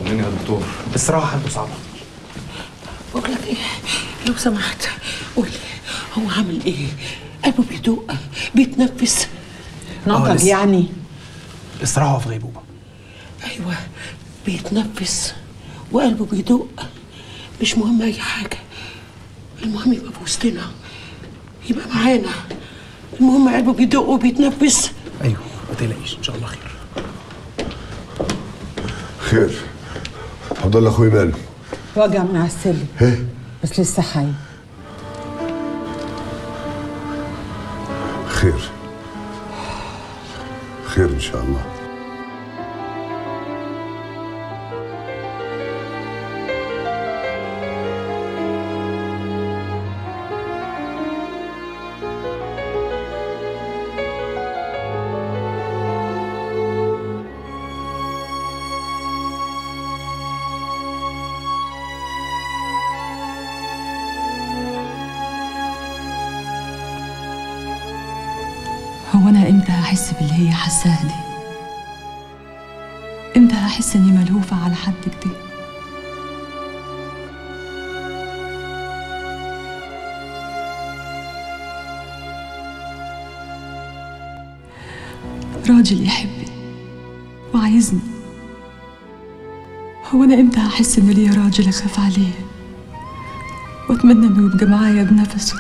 طمني يا دكتور الصراحه حالته صعبه بقول لك ايه لو سمحت قول لي هو عامل ايه قلبه بيدق بيتنفس آه، نطق لسه. يعني الصراحه هو في غيبوبه ايوه بيتنفس وقلبه بيدق مش مهم اي حاجه المهم يبقى في وسطنا يبقى معانا المهم قلبه بيدق وبيتنفس ايوه ما تقلقيش ان شاء الله خير خير عبد الله اخوي ماله وجع من على السلم ايه بس لسه حي خير خير ان شاء الله هو أنا إمتى هحس باللي هي حاساه دي؟ إمتى هحس إني ملهوفة على حد كده؟ راجل يحبني وعايزني هو أنا إمتى هحس إن ليا راجل أخاف عليه وأتمنى إنه يبقى معايا بنفسه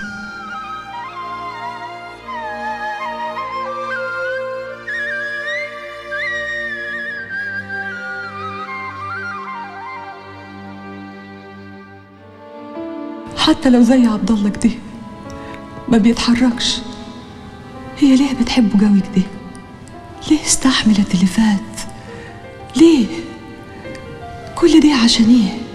حتى لو زي عبد الله كده ما بيتحركش هي ليه بتحبه قوي كده ليه استحملت اللي فات ليه كل دي عشان ايه